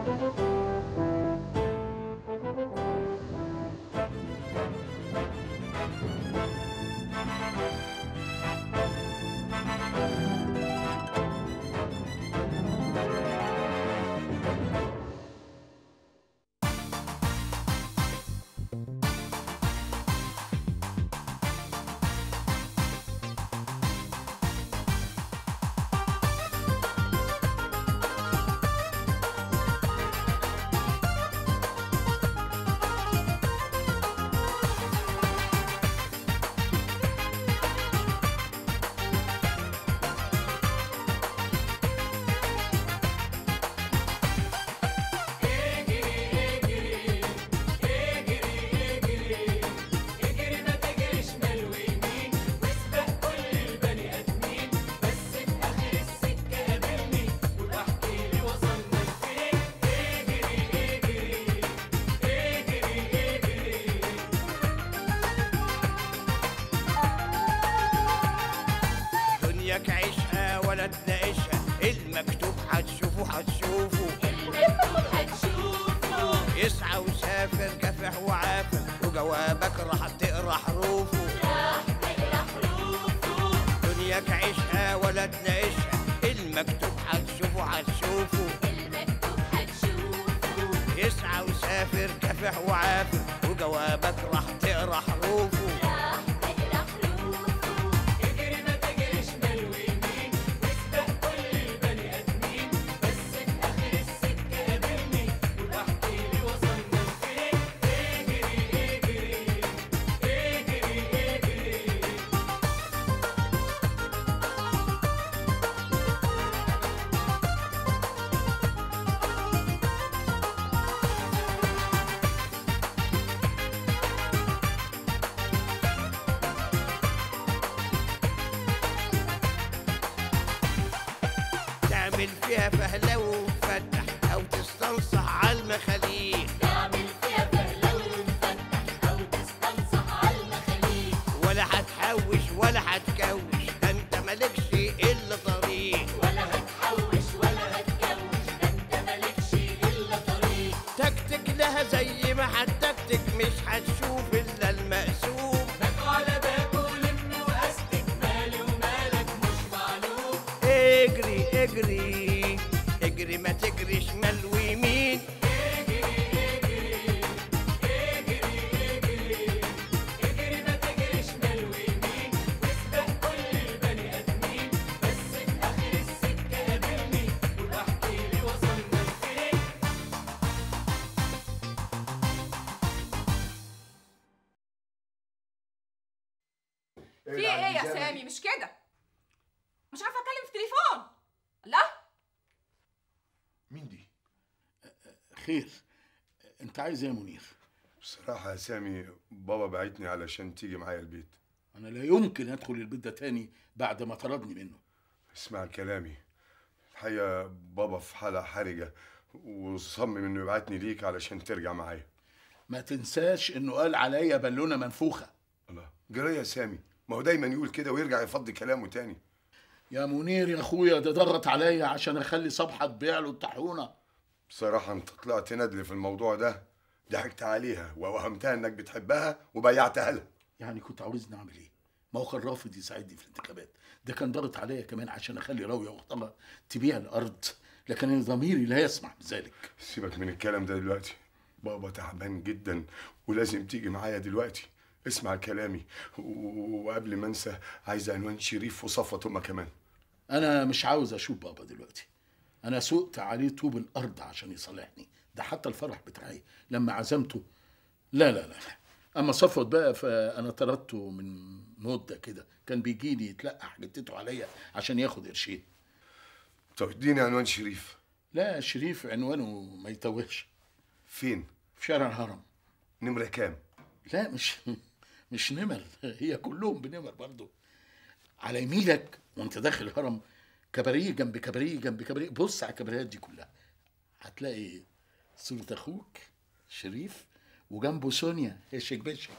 دنياك عيشها ولا تناقشها المكتوب هتشوفه هتشوفه اسعى وسافر كافح وعافر وجوابك راح تقرا حروفه دنياك عيشها ولا تناقشها المكتوب هتشوفه هتشوفه اسعى وسافر كافح وعافر وجوابك راح تقرا حروفه تعمل فيها فهلة وفتح أو تستنصح على المخاليق ولا هتحوش ولا هتكوش ده انت مالكش الا طريق تكتك لها زي ما هتكتك مش هتشوف الا المقسوم اجري اجري اجري ما تجري شمال ويمين في ايه يا سامي مش كده مش عارفه اتكلم في تليفون لا مين دي؟ خير انت عايز ايه يا منير بصراحة يا سامي بابا بعتني علشان تيجي معايا البيت انا لا يمكن ادخل البيت ده تاني بعد ما طردني منه اسمع كلامي الحقيقة بابا في حالة حرجة وصمم انه يبعتني ليك علشان ترجع معايا ما تنساش انه قال عليا بالونه منفوخه الله جرى يا سامي ما هو دايما يقول كده ويرجع يفضي كلامه تاني يا منير يا اخويا ده ضغط عليا عشان اخلي صبحه تبيع له الطاحونه بصراحة انت طلعت ندل في الموضوع ده ضحكت عليها ووهمتها انك بتحبها وبيعتها لها يعني كنت عاوزني اعمل ايه ما هو كان رافض يساعدني في الانتخابات ده كان ضغط عليا كمان عشان اخلي راويه واختها تبيع الارض لكن أنا ضميري لا يسمح بذلك سيبك من الكلام ده دلوقتي بابا تعبان جدا ولازم تيجي معايا دلوقتي اسمع كلامي و- وقبل ما انسى عايز عنوان شريف وصفوة هما كمان انا مش عاوز اشوف بابا دلوقتي انا سقت عليه طوب الارض عشان يصالحني ده حتى الفرح بتاعي لما عزمته لا لا لا اما صفوت بقى فانا طردته من مده كده كان بيجي لي يتلقح جدته عليا عشان ياخد قرشين طب اديني عنوان شريف لا شريف عنوانه ما يتوهش فين في شارع الهرم نمرة كام لا مش مش نمر هي كلهم بنمر برضو على يمينك وانت داخل الهرم كباريه جنب كباريه جنب كباريه بص على الكباريات دي كلها هتلاقي صورة اخوك شريف وجنبه سونيا هشك بشك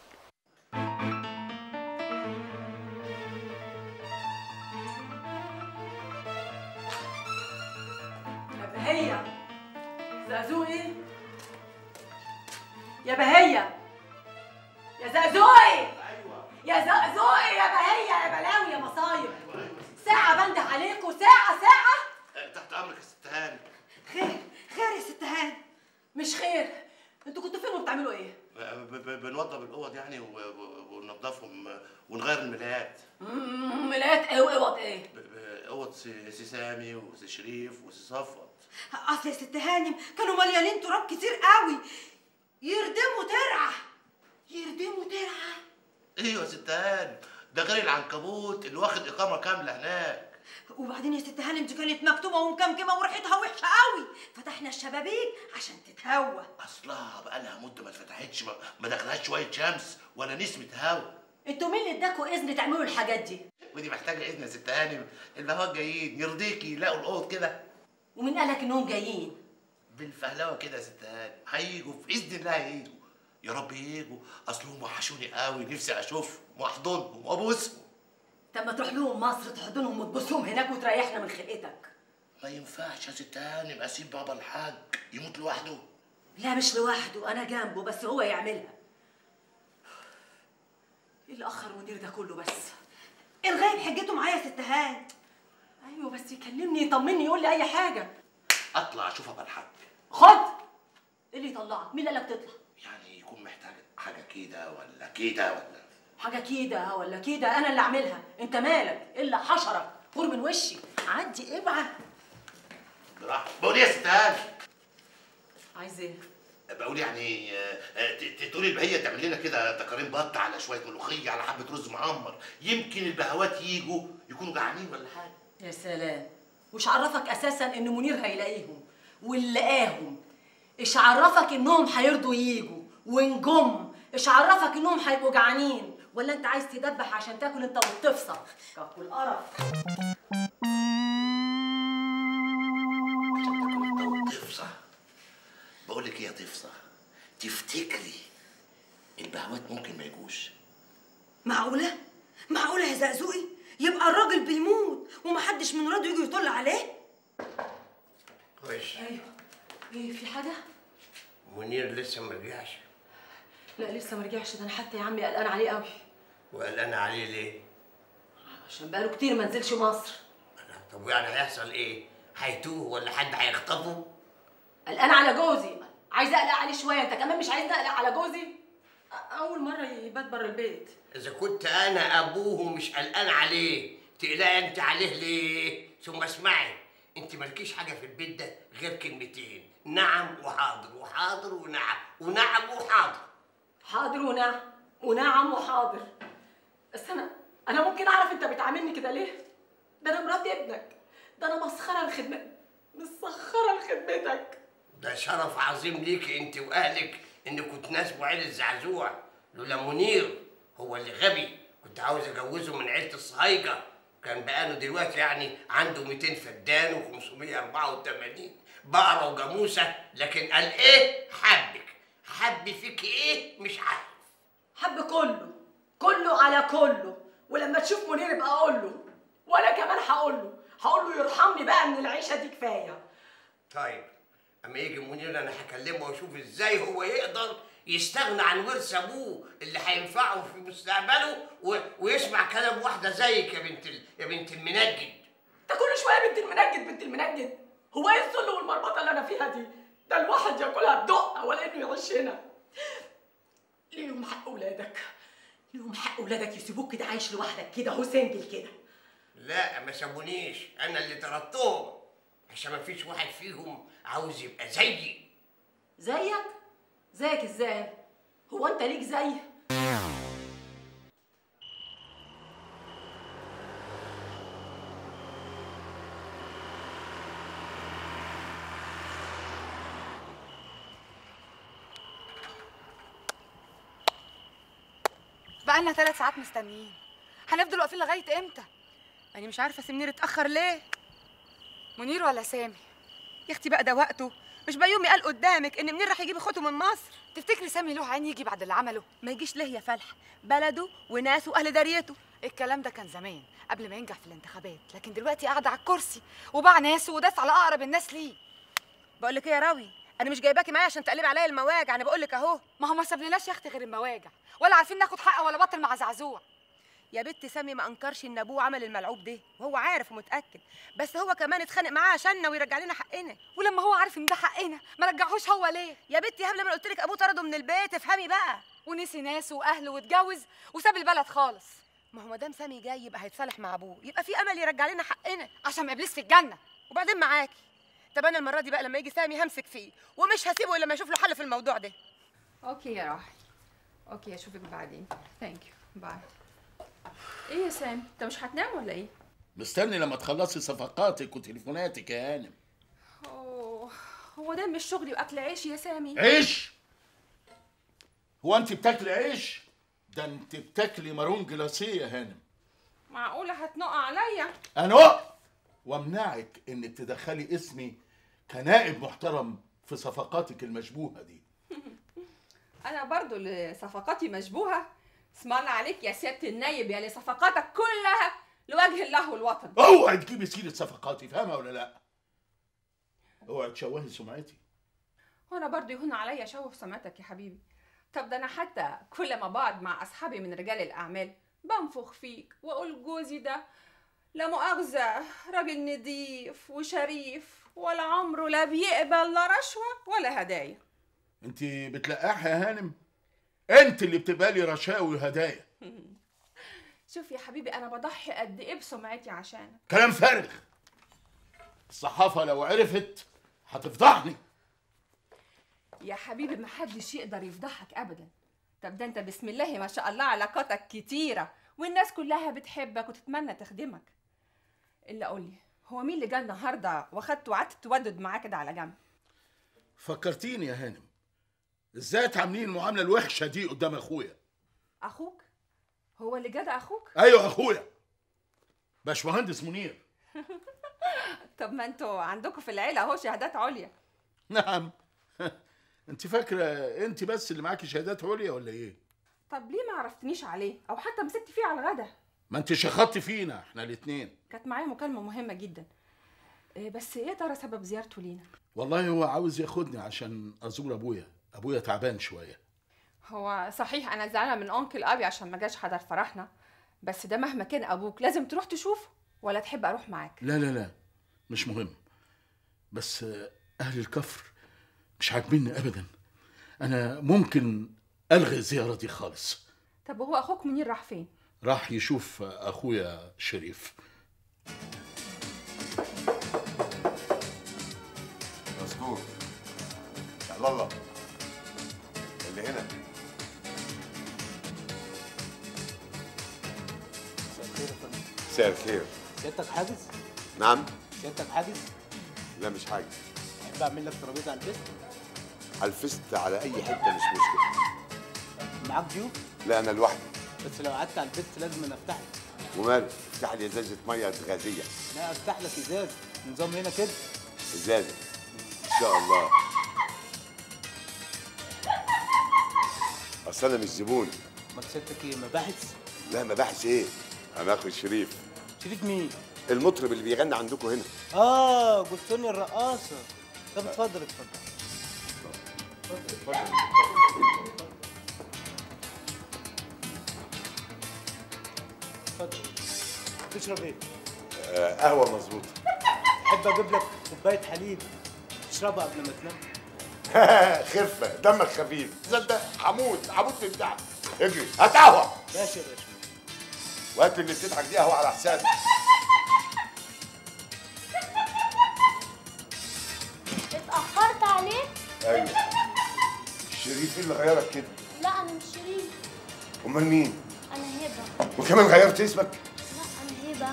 هي زقزوقي يا بهية يا زقزوقي يا زقزوقي يا بهية يا بلاوي يا مصايب ساعة بنده عليكم ساعة ساعة تحت امرك يا ست هاني خير خير يا ست هان مش خير انتوا كنتوا فين وبتعملوا ايه؟ ب- ب- بنوضب الاوض يعني و- و- وننضفهم ونغير الملايات مم، ملايات ايه واوض ايه؟ ب- ب- اوض سي سي سامي وسي شريف وسي صفوت اصل يا ست هانم كانوا مليانين تراب كتير قوي يردموا ترعه يردموا ترعه ايوه يا ست هاني ده غير العنكبوت اللي واخد اقامه كامله هناك وبعدين يا ست هانم دي كانت مكتومه ومكمكمه وريحتها وحشه قوي فتحنا الشبابيك عشان تتهوى اصلها بقالها مده ما اتفتحتش ما, ما دخلهاش شويه شمس ولا نسمه هوا انتوا مين اللي اداكوا اذن تعملوا الحاجات دي؟ ودي محتاجه اذن يا ست هانم البهوات جايين يرضيكي يلاقوا الاوض كده ومين قالك انهم جايين؟ بالفهلوه كده يا ست هانم هيجوا في اذن الله هيجوا يا رب يجوا اصلهم وحشوني قوي نفسي اشوفهم واحضنهم وابوسهم طب ما تروح لهم مصر تحضنهم وتبوسهم هناك وتريحنا من خلقتك ما ينفعش يا ست هانم اسيب بابا الحاج يموت لوحده لا مش لوحده انا جنبه بس هو يعملها ايه اللي اخر منير ده كله بس الغايب حجته معايا يا ست هان ايوه بس يكلمني يطمني يقول لي اي حاجه اطلع اشوف ابا الحاج خد ايه اللي يطلعك مين اللي قالك تطلع يعني يكون محتاج حاجه كده ولا كده ولا حاجه كده ولا كده انا اللي اعملها انت مالك الا حشرك غور من وشي عدي ابعد براحتك بقول ايه يا ست هانم عايز ايه بقول يعني آه، آه، ت- ت- تقولي البهية تعمل لنا كده تقارين بط على شويه ملوخيه على حبه رز معمر يمكن البهوات يجوا يكونوا جعانين ولا حاجه يا سلام وش عرفك اساسا ان منير هيلاقيهم واللي لقاهم ايش عرفك انهم هيرضوا ييجوا ونجم ايش عرفك انهم هيبقوا جعانين ولا انت عايز تدبح عشان تاكل انت وتفصل كاكل القرف تفصح بقول لك ايه يا تفصح تفتكري البهوات ممكن ما يجوش معقوله معقوله يا زقزوقي يبقى الراجل بيموت ومحدش من ولاده يجي يطل عليه وش ايوه ايه في حاجه منير لسه ما رجعش لا لسه ما رجعش ده انا حتى يا عمي قلقان عليه قوي وقلقان عليه ليه؟ عشان بقاله كتير ما نزلش مصر طب يعني هيحصل ايه؟ هيتوه ولا حد هيخطفه؟ قلقان على جوزي عايزه اقلق عليه شويه انت كمان مش عايز اقلق على جوزي أ- اول مره يبات بره البيت إذا كنت أنا أبوه ومش قلقان عليه تقلقي أنت عليه ليه؟ ثم اسمعي أنت مالكيش حاجة في البيت ده غير كلمتين نعم وحاضر وحاضر ونعم ونعم وحاضر حاضر ونعم ونعم وحاضر بس انا انا ممكن اعرف انت بتعاملني كده ليه ده انا مرات ابنك ده انا مسخره لخدمتك مسخره لخدمتك ده شرف عظيم ليكي أنت وأهلك إنكم تناسبوا عيلة الزعزوع لولا منير هو اللي غبي كنت عاوز أجوزه من عيلة الصهايجة كان بقاله دلوقتي يعني عنده 200 فدان و584 بقرة وجاموسة لكن قال إيه حبك حب فيك إيه مش عارف حب كله كله على كله ولما تشوف منير يبقى اقول له وانا كمان هقول له هقول له يرحمني بقى من العيشه دي كفايه طيب اما يجي منير انا هكلمه واشوف ازاي هو يقدر يستغنى عن ورث ابوه اللي هينفعه في مستقبله و... ويسمع كلام واحده زيك يا بنت ال... يا بنت المنجد انت كل شويه بنت المنجد بنت المنجد هو ايه الذل والمرمطه اللي انا فيها دي ده الواحد ياكلها بدقه ولا انه يعيش هنا ليهم حق اولادك ليهم حق اولادك يسيبوك كده عايش لوحدك كده هو سنجل كده لا ما سابونيش انا اللي طردتهم عشان ما فيش واحد فيهم عاوز يبقى زيي زيك زيك ازاي هو انت ليك زي بقالنا ثلاث ساعات مستنيين هنفضل واقفين لغايه امتى انا مش عارفه سي منير اتاخر ليه منير ولا سامي يا اختي بقى ده وقته مش بقى يومي قال قدامك ان منير راح يجيب اخوته من مصر تفتكري سامي له عين يجي بعد اللي عمله ما يجيش ليه يا فلح بلده وناسه واهل داريته الكلام ده كان زمان قبل ما ينجح في الانتخابات لكن دلوقتي قاعد على الكرسي وباع ناسه وداس على اقرب الناس ليه بقول لك ايه يا راوي انا مش جايباكي معايا عشان تقلبي عليا المواجع انا بقول لك اهو ما هو ما سابلناش يا اختي غير المواجع ولا عارفين ناخد حق ولا باطل مع زعزوع يا بنت سامي ما انكرش ان ابوه عمل الملعوب ده وهو عارف ومتاكد بس هو كمان اتخانق معاه عشاننا ويرجع لنا حقنا ولما هو عارف ان ده حقنا ما رجعهوش هو ليه يا بنتي هبله ما قلت لك ابوه طرده من البيت افهمي بقى ونسي ناسه واهله واتجوز وساب البلد خالص ما هو مدام سامي جاي يبقى هيتصالح مع ابوه يبقى في امل يرجع لنا حقنا عشان ما ابليس في الجنه وبعدين معاكي طب انا المره دي بقى لما يجي سامي همسك فيه ومش هسيبه الا لما اشوف له حل في الموضوع ده اوكي يا راحل اوكي اشوفك بعدين ثانك يو باي ايه يا سام انت مش هتنام ولا ايه مستني لما تخلصي صفقاتك وتليفوناتك يا هانم اوه هو ده مش شغلي واكل عيشي يا سامي عيش هو انت بتاكلي عيش ده انت بتاكلي مارون جلاسيه يا هانم معقوله هتنق عليا انا وامنعك انك تدخلي اسمي كنائب محترم في صفقاتك المشبوهه دي انا برضو اللي صفقاتي مشبوهه اسم الله عليك يا سياده النايب يا اللي صفقاتك كلها لوجه الله والوطن اوعي تجيبي سيره صفقاتي فاهمه ولا لا اوعي تشوهي سمعتي وانا برضو يهون عليا اشوه سمعتك يا حبيبي طب ده انا حتى كل ما بقعد مع اصحابي من رجال الاعمال بنفخ فيك واقول جوزي ده لا مؤاخذة راجل نضيف وشريف ولا عمره لا بيقبل لا رشوة ولا هدايا انت بتلقحي يا هانم انت اللي بتقبلي رشاوي وهدايا شوف يا حبيبي انا بضحي قد ايه بسمعتي عشانك كلام فارغ الصحافه لو عرفت هتفضحني يا حبيبي محدش يقدر يفضحك ابدا طب ده انت بسم الله ما شاء الله علاقاتك كتيرة والناس كلها بتحبك وتتمنى تخدمك الا قولي هو مين اللي جه النهارده واخدت وقعدت تودد معاه كده على جنب فكرتيني يا هانم ازاي تعاملين المعامله الوحشه دي قدام اخويا اخوك هو اللي جه ده اخوك ايوه اخويا باشمهندس منير طب ما انتوا عندكم في العيله اهو شهادات عليا نعم انت فاكره انت بس اللي معاكي شهادات عليا ولا ايه طب ليه ما عرفتنيش عليه او حتى مسكت فيه على الغدا ما انت شخطتي فينا احنا الاتنين كانت معايا مكالمه مهمه جدا إيه بس ايه ترى سبب زيارته لينا والله هو عاوز ياخدني عشان ازور ابويا ابويا تعبان شويه هو صحيح انا زعلانه من انكل ابي عشان ما جاش حضر فرحنا بس ده مهما كان ابوك لازم تروح تشوفه ولا تحب اروح معاك لا لا لا مش مهم بس اهل الكفر مش عاجبيني ابدا انا ممكن الغي الزياره دي خالص طب وهو اخوك منير راح فين راح يشوف اخويا شريف مظبوط يا الله اللي هنا مساء الخير سيادتك حاجز؟ نعم سيادتك حاجز؟ لا مش حاجه تحب اعمل لك ترابيزه على البيت؟ الفست على اي حته مش مشكله معاك ضيوف؟ لا انا لوحدي بس لو قعدت على البيت لازم أنا افتح لك وماله افتح لي ازازه ميه غازيه لا افتح لك ازاز نظام هنا كده ازازه ان شاء الله اصل انا مش زبون ما سيادتك ايه مباحث؟ لا مباحث ايه انا اخو شريف شريف مين؟ المطرب اللي بيغني عندكم هنا اه جوستوني الرقاصه طب اتفضل اتفضل اتفضل تشرب ايه؟ آه قهوه مظبوطه تحب اجيب لك كوبايه حليب تشربها قبل ما تنام؟ خفه دمك خفيف تصدق هموت هموت من التعب اجري هات قهوه ماشي يا باشا وهات اللي بتضحك دي قهوه على حسابي اتأخرت عليك؟ ايوه شريف إيه اللي غيرك كده لا أنا مش شريف امال مين أنا هبة وكمان غيرت اسمك لا أنا هبة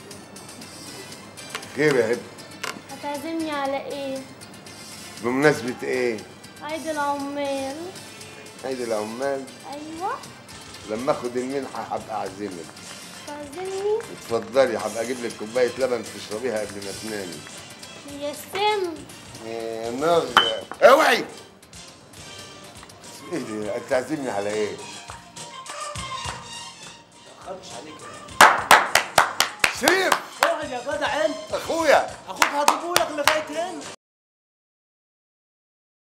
خير يا هبه هتعزمني على إيه؟ بمناسبه ايه عيد العمال عيد العمال أيوة لما اخد المنحه هبقى اعزمك تعزمني اتفضلي هبقى اجيب لك كوبايه لبن تشربيها قبل ما تنامي يا سم يا نغزه اوعي ايه دي هتعزمني على ايه خرجش عليك شريف اقعد يا جدع انت اخويا اخوك هجيبهولك لغايه هنا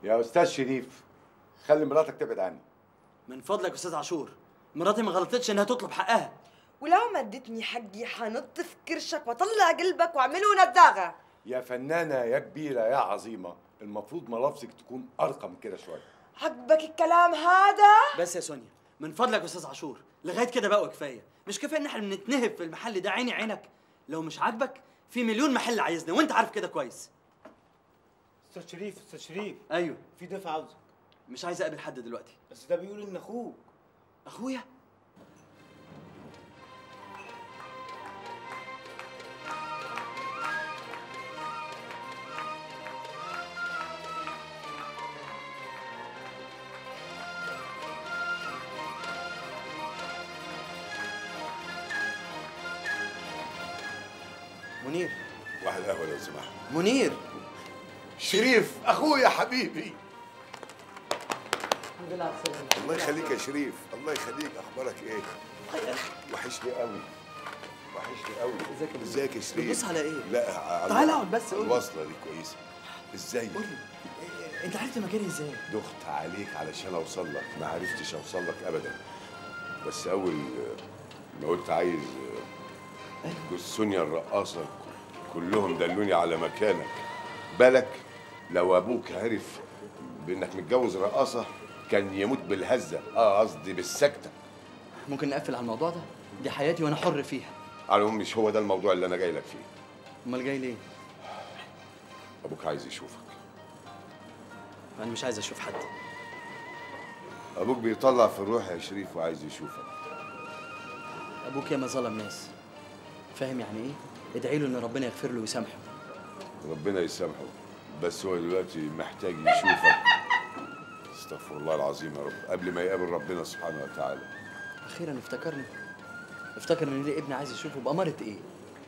يا استاذ شريف خلي مراتك تبعد عني من فضلك يا استاذ عاشور مراتي ما غلطتش انها تطلب حقها ولو ما اديتني حقي حنط في كرشك واطلع قلبك واعمله نداغه يا فنانه يا كبيره يا عظيمه المفروض ملابسك تكون ارقى من كده شويه عجبك الكلام هذا بس يا سونيا من فضلك يا استاذ عاشور لغايه كده بقى وكفايه مش كفايه ان احنا بنتنهب في المحل ده عيني عينك لو مش عاجبك في مليون محل عايزنا وانت عارف كده كويس استاذ شريف استاذ شريف ايوه في ضيف عاوزك مش عايز اقابل حد دلوقتي بس ده بيقول ان اخوك اخويا منير واحد قهوه لو سمحت منير شريف اخويا حبيبي الحمد لله على السلامه الله يخليك يا شريف الله يخليك اخبارك ايه وحشني قوي وحشني قوي ازيك يا ازيك يا شريف بتبص على ايه؟ لا على تعال اقعد بس قول لي. الوصله دي كويسه ازاي انت عرفت مكاني ازاي دخت عليك علشان اوصل لك ما عرفتش اوصل لك ابدا بس اول ما قلت عايز جوز سونيا الرقاصه كلهم دلوني على مكانك بالك لو ابوك عرف بانك متجوز رقاصه كان يموت بالهزه اه قصدي بالسكته ممكن نقفل على الموضوع ده دي حياتي وانا حر فيها على العموم مش هو ده الموضوع اللي انا جاي لك فيه امال جاي ليه ابوك عايز يشوفك انا مش عايز اشوف حد ابوك بيطلع في الروح يا شريف وعايز يشوفك ابوك ياما ظلم ناس فاهم يعني ايه ادعي له ان ربنا يغفر له ويسامحه ربنا يسامحه بس هو دلوقتي محتاج يشوفك استغفر الله العظيم يا رب قبل ما يقابل ربنا سبحانه وتعالى اخيرا افتكرني افتكر ان ليه ابني عايز يشوفه بأمارة ايه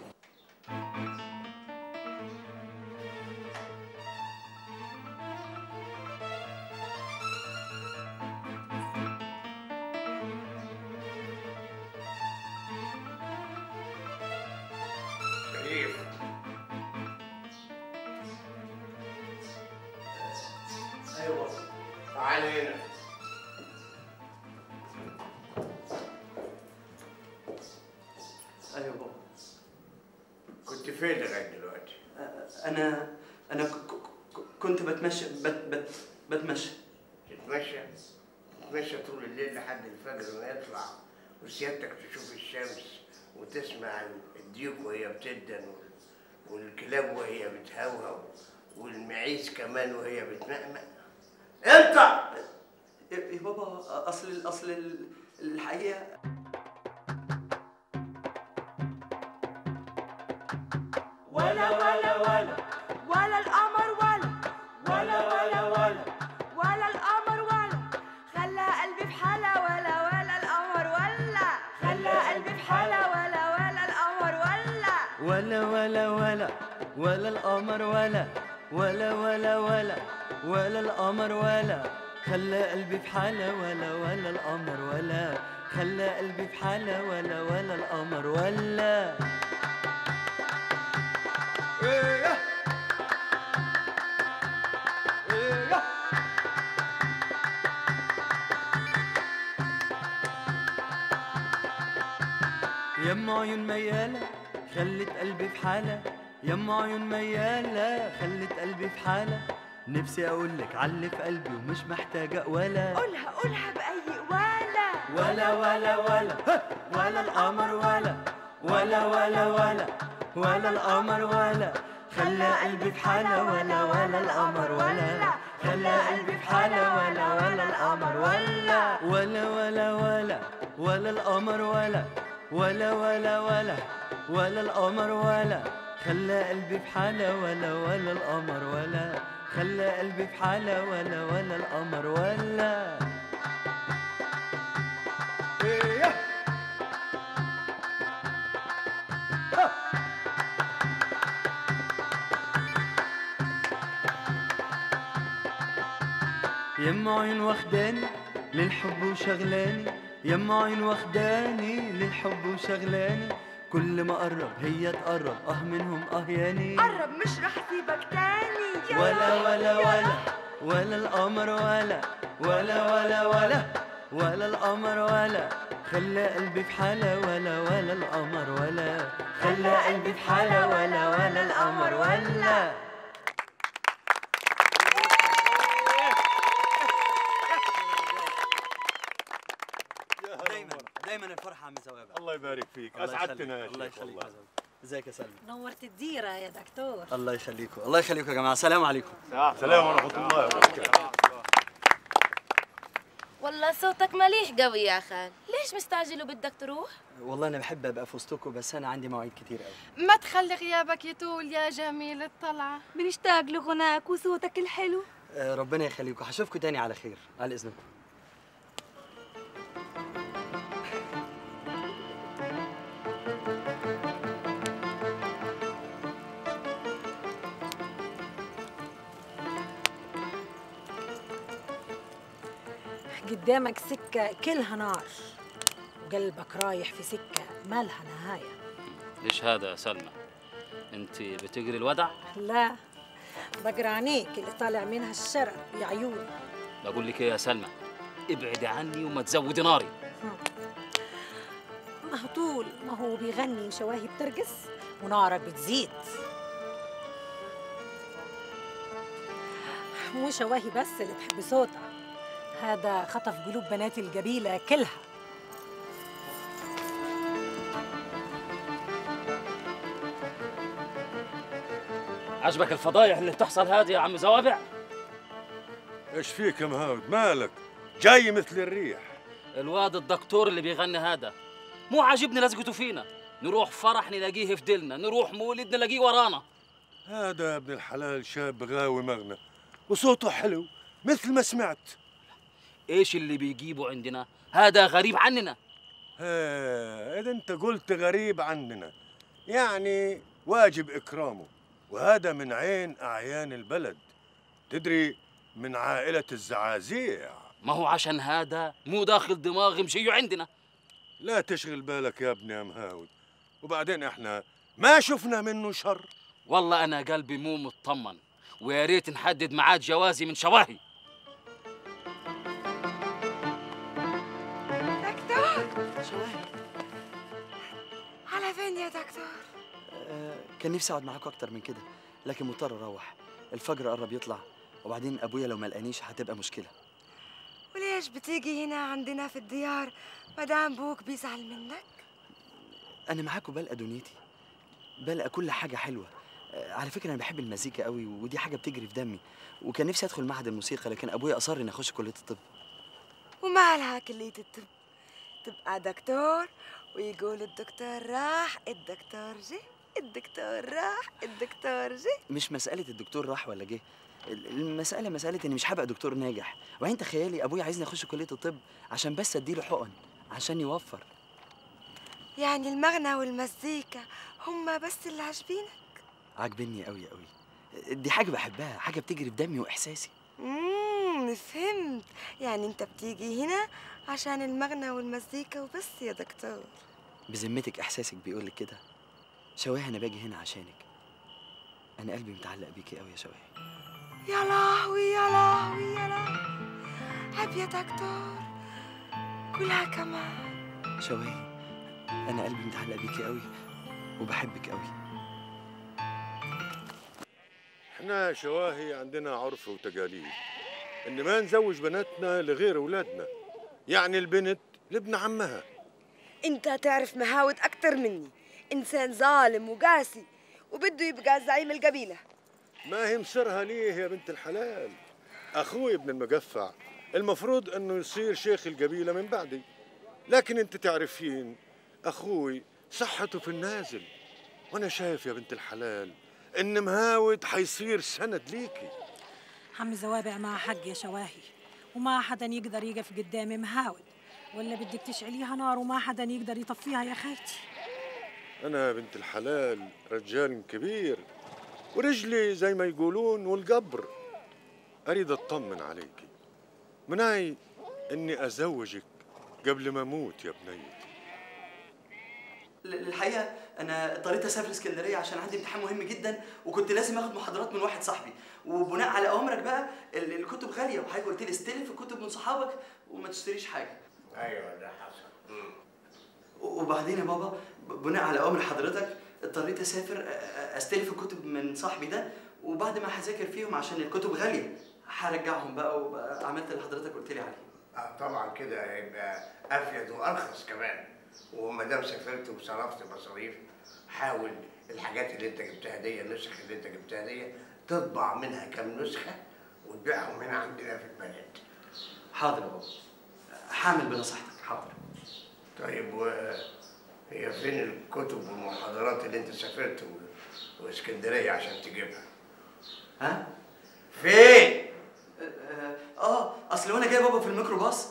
شريف ايوه تعال هنا ايوه بابا كنت فين لغايه دلوقتي؟ انا انا ك- ك- كنت بتمشى بت بت بتمشى تتمشى تتمشى طول الليل لحد الفجر ما يطلع وسيادتك تشوف الشمس وتسمع الديوك وهي بتدن والكلاب وهي بتهوهو والمعيز كمان وهي بتمأمأ انت يا بابا اصل اصل ال- الحقيقه ولا ولا ولا ولا القمر ولا ولا ولا ولا ولا القمر ولا خلى قلبي بحالة ولا ولا القمر ولا خلى قلبي بحالة ولا ولا القمر ولا ولا ولا ولا ولا القمر ولا ولا ولا ولا ولا القمر ولا خلى قلبي في حالة ولا ولا القمر ولا خلى قلبي في حالة ولا ولا القمر ولا يم عيون ميالة خلت قلبي في حالة يم عيون ميالة خلت قلبي في حالة نفسي اقولك علي في قلبي ومش محتاجة ولا قولها قولها بأي ولا ولا ولا ولا ها، ولا القمر ولا ولا ولا ولا ولا القمر ولا خلى قلبي في حالة ولا ولا القمر ولا خلى قلبي في حالة ولا ولا القمر ولا ولا ولا ولا ولا القمر ولا ولا ولا ولا ولا القمر ولا خلى قلبي في حالة ولا ولا القمر ولا خلى قلبي في حالة ولا ولا القمر ولا يما عيون واخداني للحب وشغلاني يما عيون واخداني للحب وشغلاني كل ما اقرب هي تقرب اه منهم اه ياني قرب مش رح سيبك تاني يا ولا رب، ولا يا ولا رب. ولا القمر ولا ولا ولا ولا ولا القمر ولا خلى قلبي في حالة ولا ولا القمر ولا خلى قلبي في حالة ولا ولا القمر ولا دايما دايما الفرحه عم زوابع الله يبارك فيك الله اسعدتنا يا يخليك. الله شيخ يخليك والله يا زلمة. ازيك يا سلمى نورت الديره يا دكتور الله يخليكم الله يخليكم يا جماعه السلام عليكم سلام ورحمه الله وبركاته والله صوتك مليح قوي يا خال ليش مستعجل وبدك تروح والله انا بحب ابقى في وسطكم بس انا عندي مواعيد كتير قوي ما تخلي غيابك يطول يا جميل الطلعة بنشتاق لغناك وصوتك الحلو آه، ربنا يخليكم هشوفكم تاني على خير على اذنكم قدامك سكه كلها نار وقلبك رايح في سكه مالها نهايه ايش هذا يا سلمى انت بتجري الودع لا بقرا عينيك اللي طالع منها الشرر يا عيون بقول لك ايه يا سلمى ابعدي عني وما تزودي ناري ما هو طول ما هو بيغني وشواهي بترقص ونارك بتزيد مو شواهي بس اللي تحب صوتها هذا خطف قلوب بنات القبيلة كلها عجبك الفضايح اللي بتحصل هذه يا عم زوابع ايش فيك يا مهاود مالك جاي مثل الريح الواد الدكتور اللي بيغني هذا مو عاجبني لزقته فينا نروح فرح نلاقيه في دلنا نروح مولد نلاقيه ورانا هذا ابن الحلال شاب غاوي مغنى وصوته حلو مثل ما سمعت ايش اللي بيجيبه عندنا هذا غريب عننا ها اذا انت قلت غريب عننا يعني واجب اكرامه وهذا من عين اعيان البلد تدري من عائله الزعازيع ما هو عشان هذا مو داخل دماغي مشيو عندنا لا تشغل بالك يا ابني يا مهاود وبعدين احنا ما شفنا منه شر والله انا قلبي مو مطمن ويا ريت نحدد ميعاد جوازي من شواهي دكتور على فين يا دكتور آه، كان نفسي اقعد معاكم اكتر من كده لكن مضطر اروح الفجر قرب يطلع وبعدين ابويا لو ما لقانيش هتبقى مشكله وليش بتيجي هنا عندنا في الديار مدام بوك بيزعل منك انا معاكم بلقى دنيتي بلقى كل حاجه حلوه آه، على فكره انا بحب المزيكا قوي ودي حاجه بتجري في دمي وكان نفسي ادخل معهد الموسيقى لكن ابويا اصر اني اخش كليه الطب ومالها كلية الطب تبقى دكتور ويقول الدكتور راح الدكتور جه الدكتور راح الدكتور جه مش مساله الدكتور راح ولا جه ال- المساله مساله اني مش هبقى دكتور ناجح وبعدين تخيلي ابويا عايزني اخش كليه الطب عشان بس اديله حقن عشان يوفر يعني المغنى والمزيكا هما بس اللي عاجبينك عاجبني قوي قوي دي حاجه بحبها حاجه بتجري في دمي واحساسي امم فهمت يعني انت بتيجي هنا عشان المغنى والمزيكا وبس يا دكتور بذمتك احساسك بيقول لك كده شواهي انا باجي هنا عشانك انا قلبي متعلق بيكي قوي يا شواهي يا لهوي يا لهوي يا لهوي عيب يا دكتور كلها كمان شواهي انا قلبي متعلق بيكي قوي وبحبك قوي احنا شواهي عندنا عرف وتقاليد ان ما نزوج بناتنا لغير اولادنا يعني البنت لابن عمها انت تعرف مهاود اكتر مني انسان ظالم وقاسي وبده يبقى زعيم القبيله ما هي مسرها ليه يا بنت الحلال اخوي ابن المقفع المفروض انه يصير شيخ القبيله من بعدي لكن انت تعرفين اخوي صحته في النازل وانا شايف يا بنت الحلال ان مهاود حيصير سند ليكي عم زوابع مع حق يا شواهي وما حدا يقدر يقف قدامي مهاود ولا بدك تشعليها نار وما حدا يقدر يطفيها يا خيتي انا يا بنت الحلال رجال كبير ورجلي زي ما يقولون والقبر اريد اطمن عليكي مناي اني ازوجك قبل ما اموت يا بنيتي ل- الحقيقه انا اضطريت اسافر اسكندريه عشان عندي امتحان مهم جدا وكنت لازم اخد محاضرات من واحد صاحبي وبناء على اوامرك بقى ال- الكتب غاليه وحضرتك قلت لي استلف الكتب من صحابك وما تشتريش حاجه ايوه ده حصل مم. وبعدين يا بابا ب- بناء على اوامر حضرتك اضطريت اسافر أ- أ- استلف الكتب من صاحبي ده وبعد ما هذاكر فيهم عشان الكتب غاليه هرجعهم بقى وبقى عملت اللي حضرتك قلت لي عليه اه طبعا كده هيبقى افيد وارخص كمان وما دام سافرت وصرفت مصاريف حاول الحاجات اللي انت جبتها دي النسخ اللي انت جبتها دي تطبع منها كام نسخه وتبيعهم هنا عندنا في البلد حاضر يا بابا حامل بنصيحتك حاضر طيب و هي فين الكتب والمحاضرات اللي انت سافرت و... واسكندريه عشان تجيبها؟ ها؟ فين؟ اه آه، اصل وانا جاي بابا في الميكروباص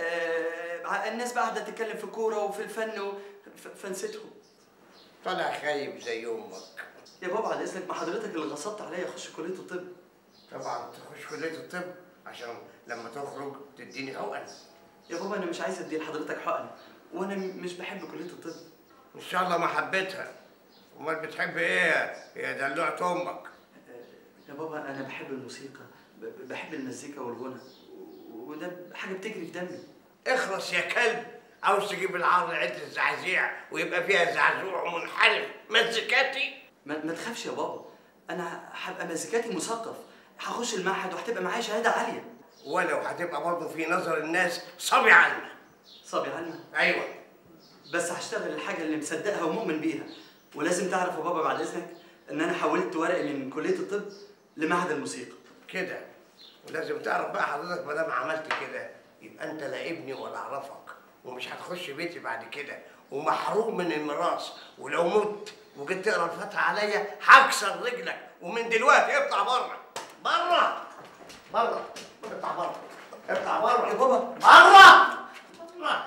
آه الناس بقى قاعده تتكلم في الكوره وفي الفن و... ف- فنسيتهم طالع خايب زي امك يا بابا على اذنك ما حضرتك اللي غصبت عليا اخش كليه الطب طبعا تخش كليه الطب عشان لما تخرج تديني حقن يا بابا انا مش عايز ادي لحضرتك حقن وانا م- مش بحب كليه الطب ان شاء الله ما حبيتها امال بتحب ايه يا دلوعت امك يا بابا انا بحب الموسيقى ب- ب- بحب المزيكا والغنى و- وده حاجه بتجري في دمي اخلص يا كلب عاوز تجيب العار عدة الزعزيع ويبقى فيها زعزوع منحرف مزيكاتي ما, ما تخافش يا بابا انا هبقى مزيكاتي مثقف هخش المعهد وهتبقى معايا شهاده عاليه ولو هتبقى برضه في نظر الناس صبي عنا صبي عنا ايوه بس هشتغل الحاجه اللي مصدقها ومؤمن بيها ولازم تعرف يا بابا بعد اذنك ان انا حولت ورقي من كليه الطب لمعهد الموسيقى كده ولازم تعرف بقى حضرتك ما دام عملت كده يبقى انت لا ابني ولا اعرفك ومش هتخش بيتي بعد كده ومحروم من الميراث ولو مت وجيت تقرا الفاتحه عليا هكسر رجلك ومن دلوقتي اطلع بره بره بره اطلع بره اطلع بره يا بابا بره بره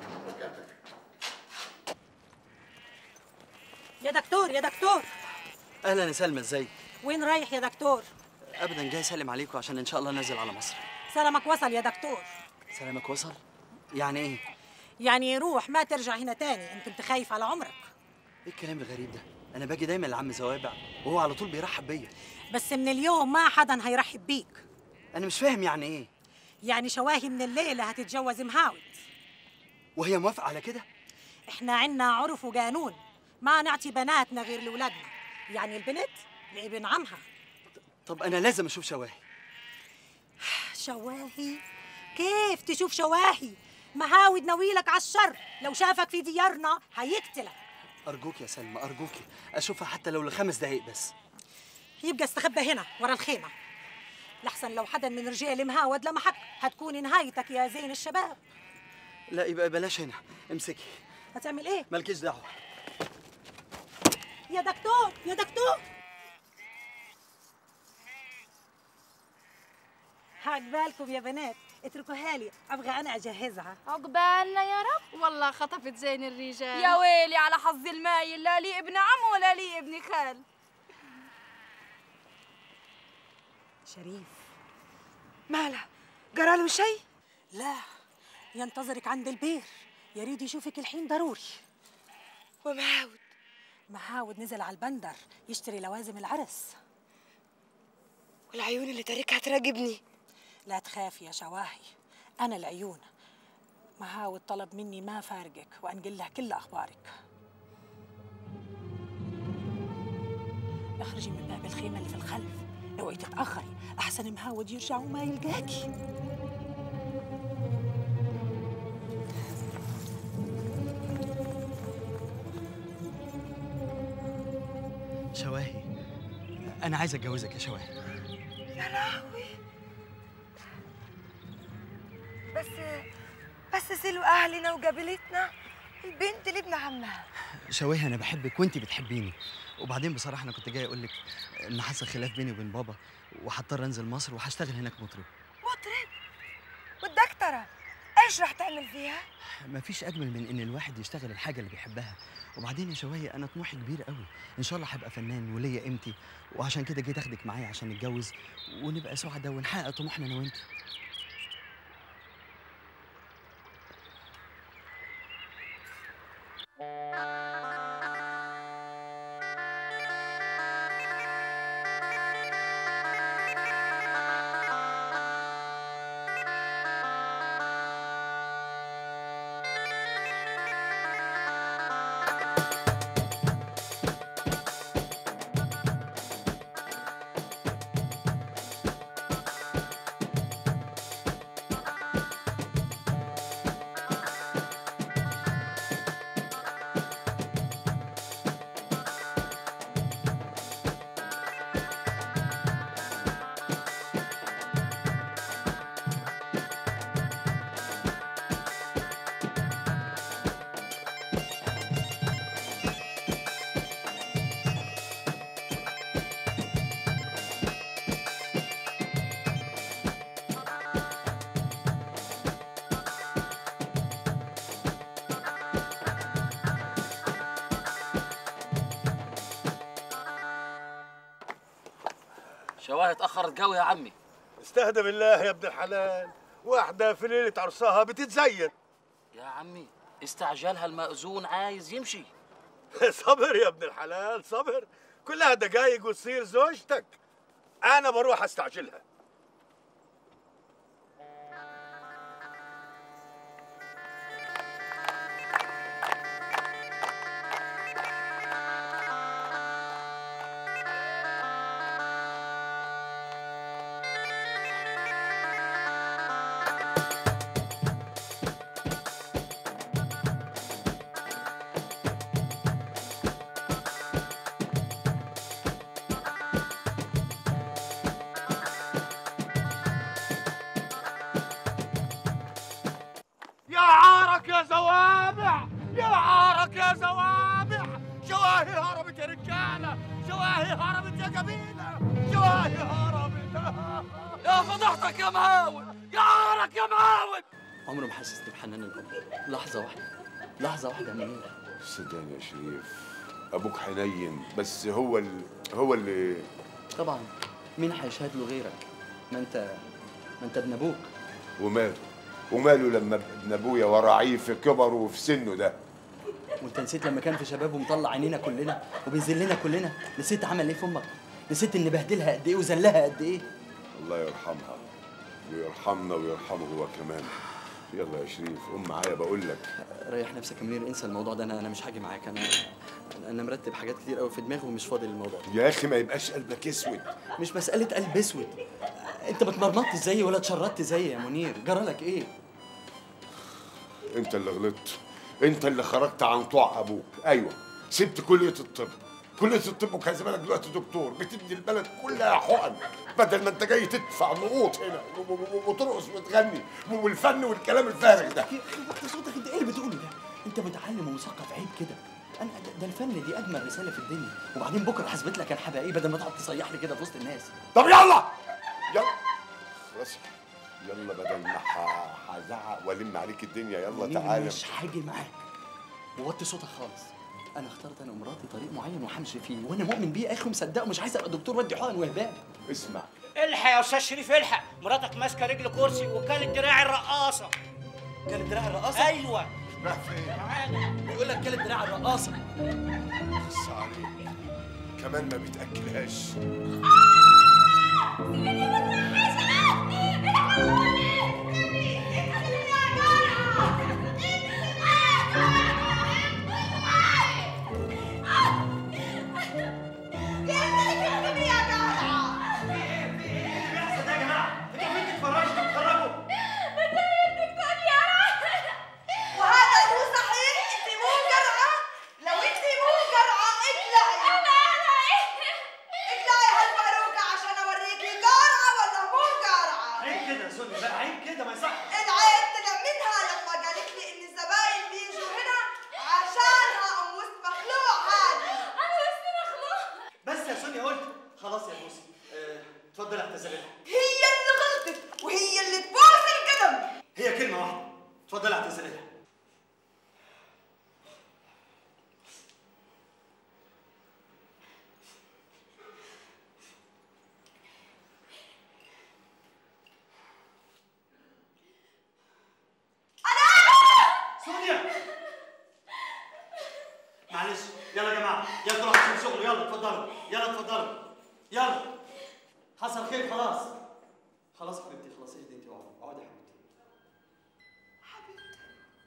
يا دكتور يا دكتور اهلا يا سلمى ازيك وين رايح يا دكتور ابدا جاي اسلم عليكم عشان ان شاء الله نازل على مصر سلامك وصل يا دكتور سلامك وصل يعني ايه يعني روح ما ترجع هنا تاني انت كنت خايف على عمرك ايه الكلام الغريب ده انا باجي دايما لعم زوابع وهو على طول بيرحب بيا بس من اليوم ما حدا هيرحب بيك انا مش فاهم يعني ايه يعني شواهي من الليلة هتتجوز مهاود وهي موافقه على كده احنا عنا عرف وقانون ما نعطي بناتنا غير لولادنا يعني البنت لابن عمها طب انا لازم اشوف شواهي شواهي كيف تشوف شواهي مهاود ناويلك على الشر لو شافك في ديارنا هيقتلك ارجوك يا سلمى ارجوكي اشوفها حتى لو لخمس دقايق بس يبقى استخبى هنا ورا الخيمة لحسن لو حدا من رجال مهاود لمحك هتكون نهايتك يا زين الشباب لا يبقى بلاش هنا امسكي هتعمل ايه مالكيش دعوه يا دكتور يا دكتور عقبالكم يا بنات اتركوها لي ابغى انا اجهزها عقبالنا يا رب والله خطفت زين الرجال يا ويلي على حظي المايل لا لي ابن عم ولا لي ابن خال شريف مالها جراله شيء لا ينتظرك عند البير يريد يشوفك الحين ضروري ومهاود مهاود نزل على البندر يشتري لوازم العرس والعيون اللي تاركها تراقبني لا تخافي يا شواهي أنا العيون مهاود طلب مني ما فارقك وأنقل له كل أخبارك اخرجي من باب الخيمة اللي في الخلف اوعي تتأخري أحسن مهاود يرجع وما يلقاكي شواهي انا عايز اتجوزك يا شواهي يا لهوي بس بس سلو اهلنا وقبيلتنا البنت لابن عمها شواهي انا بحبك وانت بتحبيني وبعدين بصراحه انا كنت جاي اقول لك ان حصل خلاف بيني وبين بابا وهضطر انزل مصر وهشتغل هناك مطرب مطرب والدكتوره ايش راح تعمل فيها مفيش اجمل من ان الواحد يشتغل الحاجه اللي بيحبها وبعدين يا شواهي انا طموحي كبير قوي ان شاء الله هبقى فنان وليا قيمتي وعشان كده جيت اخدك معايا عشان نتجوز ونبقى سعداء ونحقق طموحنا انا وانت Thank you. شواهي اتاخرت قوي يا عمي استهدى بالله يا ابن الحلال واحدة في ليلة عرسها بتتزين يا عمي استعجلها المأذون عايز يمشي صبر يا ابن الحلال صبر كلها دقايق وتصير زوجتك انا بروح استعجلها يا عارك يا زوابع يا عارك يا زوابع شواهي هربت يا رجاله شواهي هربت يا قبيله شواهي هربت يا فضحتك يا مهاون يا عارك يا مهاون عمره ما حسسني بحنان الام لحظه واحده لحظه واحده يا منير صدقني يا شريف ابوك حنين بس هو ال... هو اللي طبعا مين هيشهد له غيرك ما انت ما انت ابن ابوك وماله وماله لما ابن ابويا وراعيه في كبره وفي سنه ده وانت نسيت لما كان في شباب ومطلع عينينا كلنا وبيذلنا كلنا نسيت عمل ايه في امك نسيت ان بهدلها قد ايه وذلها قد ايه الله يرحمها ويرحمنا ويرحمه هو كمان يلا يا شريف قوم معايا بقول لك ريح نفسك يا منير انسى الموضوع ده انا انا مش هاجي معاك انا انا مرتب حاجات كتير قوي في دماغي ومش فاضي للموضوع ده يا اخي ما يبقاش قلبك اسود مش مساله قلب اسود انت ما اتمرمطتش زيي ولا اتشردت زيي يا منير جرى لك ايه انت اللي غلطت انت اللي خرجت عن طوع ابوك ايوه سبت كليه الطب كليه الطب وكان زمانك دلوقتي دكتور بتبني البلد كلها حقن بدل ما انت جاي تدفع نقوط هنا و- و- و- وترقص وتغني والفن والكلام الفارغ ده وطي صوتك انت ايه اللي بتقوله ده انت متعلم ومثقف عيب كده انا ده, ده الفن دي اجمل رساله في الدنيا وبعدين بكره هثبت لك انا هبقى ايه بدل ما تقعد تصيح لي كده في وسط الناس طب يلا يلا خلاص يلا بدل ما ح- هزعق والم عليك الدنيا يلا منير تعالى مش هاجي معاك ووطي صوتك خالص انا اخترت انا ومراتي طريق معين وهمشي فيه وانا مؤمن بيه يا اخي ومصدقه ومش عايز ابقى دكتور ودي حقن وهباب اسمع الحق يا استاذ شريف الحق مراتك ماسكه رجل كرسي وكالت دراع الرقاصه كانت دراع الرقاصه ايوه راح فين بيقول لك كانت دراع الرقاصه بص عليك كمان ما بتاكلهاش وهذا مو صحيح انت مو قرعه لو انت مو قرعه اقلعي اقلعي هالباروكه عشان اوريكي قرعه ولا مو قرعه عيب كده يا سوني بقى عيب كده ما يصحش العيب طلع منها لما قالت لي ان الزباين بيجوا هنا عشانها ام وسط مخلوع هذه انا وسط مخلوع بس يا سوني قلت خلاص يا بوسي آه، اتفضلي اعتذري لها هي اللي غلطت وهي اللي تبوس القدم هي كلمه واحده اتفضلي اعتذري لها سونيا معلش يلا يا جماعه يلا روحوا عشان شغل يلا اتفضلوا يلا اتفضلوا يلا حصل خير خلاص خلاص حبيبتي خلاص اهدي انت واقعدي اقعدي يا حبيبتي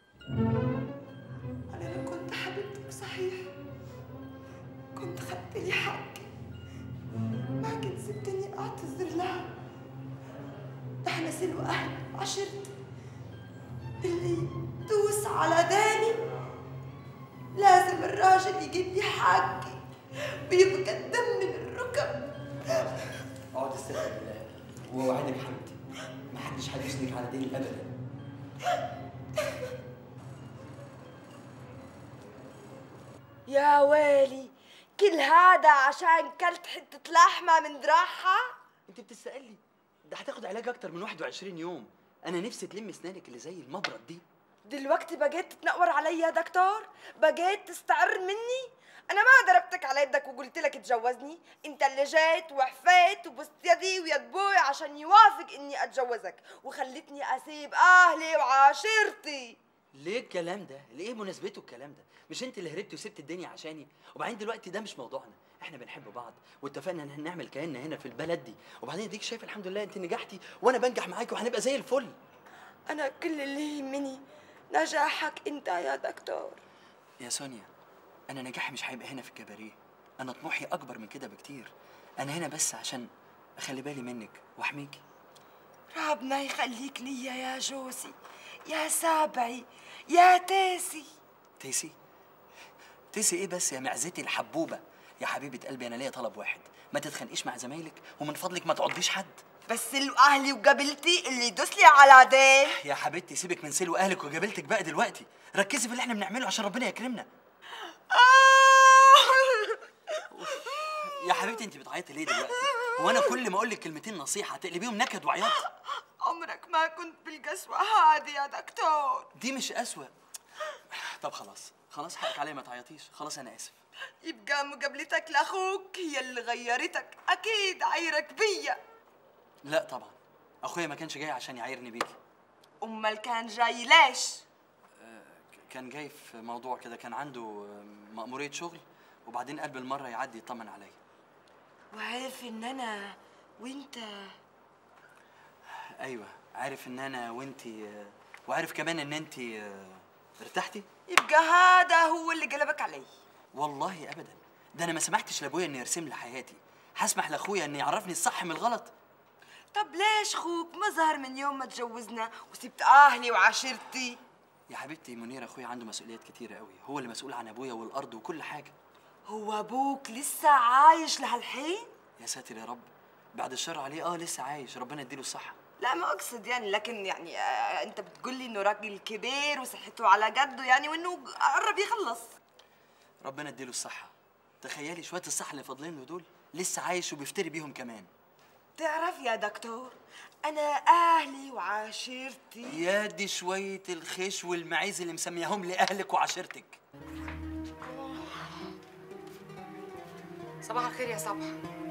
انا لو كنت حبيبتك صحيح كنت خدت لي حقي ما كنت سبتني اعتذر لها احنا سلو اهل عشرتي اللي يدوس على داني لازم الراجل يجيب لي حقي ويبقى الدم من الركب اقعد استهدى بالله ووعدك حبيبتي ما حدش هيدوسنك على دين ابدا يا ويلي كل هذا عشان كلت حتة لحمة من دراعها انت بتسالي ده هتاخد علاج اكتر من 21 يوم انا نفسي تلم اسنانك اللي زي المبرد دي دلوقتي بقيت تتنقر علي يا دكتور بقيت تستعر مني انا ما ضربتك على يدك وقلت لك تجوزني انت اللي جيت وحفيت وبست يدي ويد بوي عشان يوافق اني اتجوزك وخلتني اسيب اهلي وعاشرتي ليه الكلام ده؟ ليه مناسبته الكلام ده؟ مش انت اللي هربتي وسبت الدنيا عشاني؟ وبعدين دلوقتي ده مش موضوعنا، احنا بنحب بعض واتفقنا ان نعمل كياننا هنا في البلد دي، وبعدين اديك شايف الحمد لله انت نجحتي وانا بنجح معاكي وهنبقى زي الفل. انا كل اللي يهمني نجاحك انت يا دكتور يا سونيا انا نجاحي مش هيبقى هنا في الكباريه، انا طموحي اكبر من كده بكتير. انا هنا بس عشان اخلي بالي منك واحميكي. ربنا يخليك ليا يا جوزي يا سابعي يا تاسي تيسي تيسي ايه بس يا معزتي الحبوبه يا حبيبه قلبي انا ليا طلب واحد ما تتخانقيش مع زمايلك ومن فضلك ما تعضيش حد بس لو اهلي وقبلتي اللي يدوس لي على ديل يا حبيبتي سيبك من سلو اهلك وجابلتك بقى دلوقتي ركزي في اللي احنا بنعمله عشان ربنا يكرمنا يا حبيبتي انت بتعيطي ليه دلوقتي هو انا كل ما اقول لك كلمتين نصيحه تقلبيهم نكد وعياط عمرك ما كنت بالقسوة هادي يا دكتور دي مش قسوه طب خلاص خلاص حقك عليا ما تعيطيش خلاص انا اسف يبقى مقابلتك لاخوك هي اللي غيرتك اكيد عيرك بيا لا طبعا اخويا ما كانش جاي عشان يعايرني بيكي امال كان جاي ليش كان جاي في موضوع كده كان عنده مأمورية شغل وبعدين قال بالمرة يعدي يطمن عليا وعارف ان انا وانت ايوه عارف ان انا وانتي وعارف كمان ان انتي ارتحتي يبقى هذا هو اللي قلبك علي والله ابدا ده انا ما سمحتش لابويا انه يرسم لي حياتي هسمح لاخويا انه يعرفني الصح من الغلط طب ليش خوك ما ظهر من يوم ما تجوزنا وسبت اهلي وعشيرتي يا حبيبتي منير اخويا عنده مسؤوليات كتيره قوي هو اللي مسؤول عن ابويا والارض وكل حاجه هو ابوك لسه عايش لهالحين يا ساتر يا رب بعد الشر عليه اه لسه عايش ربنا يديله الصحه لا ما اقصد يعني لكن يعني آه انت بتقول لي انه راجل كبير وصحته على قده يعني وانه قرب يخلص ربنا يديله الصحه تخيلي شويه الصحه اللي فاضلين له دول لسه عايش وبيفتري بيهم كمان تعرف يا دكتور انا اهلي وعاشرتي يا دي شويه الخيش والمعيز اللي مسمياهم لاهلك وعشيرتك صباح الخير يا صبح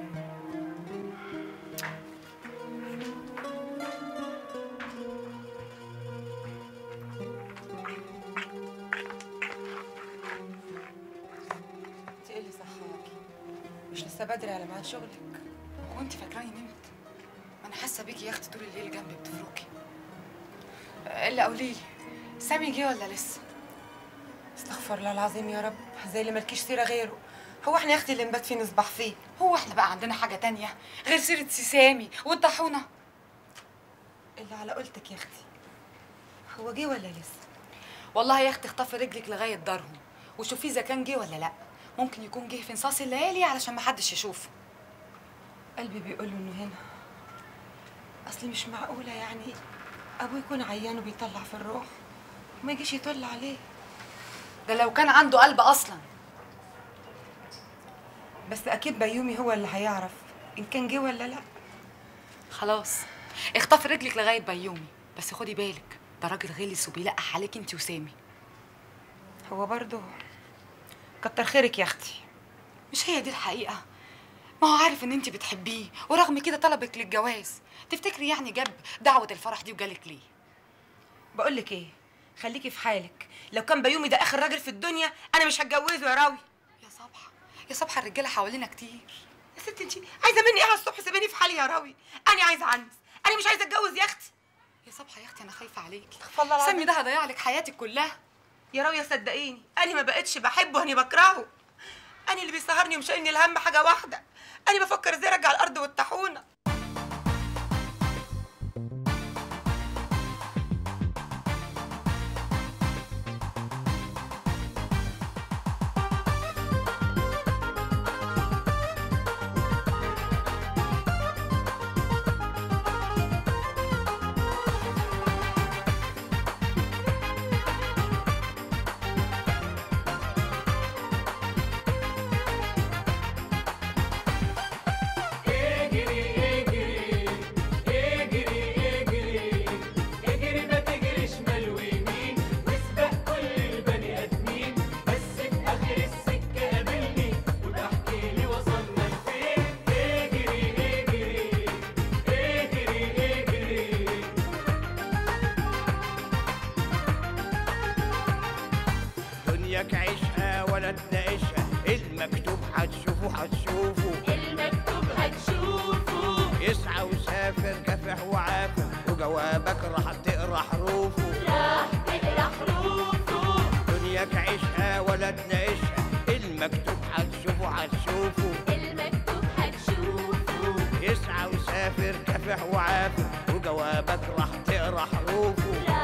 انت ايه اللي صحاكي مش لسه بدري على ميعاد شغلك هو انت فاكراني نمت انا حاسه بيكي يا اختي طول الليل جنبي بتفركي الا قولي لي سامي جه ولا لسه استغفر الله العظيم يا رب زي اللي مالكيش سيره غيره هو احنا يا اختي اللي نبات فيه نصبح فيه هو احنا بقى عندنا حاجه تانية غير سيره سامي والطاحونه اللي على قولتك يا اختي هو جه ولا لسه والله يا اختي اخطفي رجلك لغايه دارهم وشوفيه اذا كان جه ولا لا ممكن يكون جه في نصاص الليالي علشان ما حدش يشوفه قلبي بيقول له انه هنا اصلي مش معقوله يعني ابوه يكون عيان وبيطلع في الروح وما يجيش يطل عليه ده لو كان عنده قلب اصلا بس اكيد بيومي هو اللي هيعرف ان كان جه ولا لا خلاص اخطفي رجلك لغايه بيومي بس خدي بالك ده راجل غلس وبيلقح عليك انت وسامي هو برضه كتر خيرك يا اختي مش هي دي الحقيقه ما هو عارف ان انت بتحبيه ورغم كده طلبك للجواز تفتكري يعني جاب دعوه الفرح دي وجالك ليه بقول لك ايه خليكي في حالك لو كان بيومي ده اخر راجل في الدنيا انا مش هتجوزه يا راوي يا صبحه يا صبحه الرجاله حوالينا كتير يا ستي انت عايزه مني ايه على الصبح سيبيني في حالي يا راوي انا عايزه عنس انا مش عايزه اتجوز يا اختي يا صبحه يا اختي انا خايفه عليكي الله العظيم. سامي ده هيضيع لك حياتك كلها يا راوية صدقيني انا ما بقتش بحبه انا بكرهه انا اللي بيسهرني ومشايلني الهم حاجه واحده انا بفكر ازاي ارجع الارض والطاحونه وسافر كافح وعافر وجوابك راح تقرا حروفه راح تقرا حروفه دنياك عيشها ولا تناقشها المكتوب هتشوفه هتشوفه المكتوب هتشوفه يسعى وسافر كافح وعافر وجوابك راح تقرا حروفه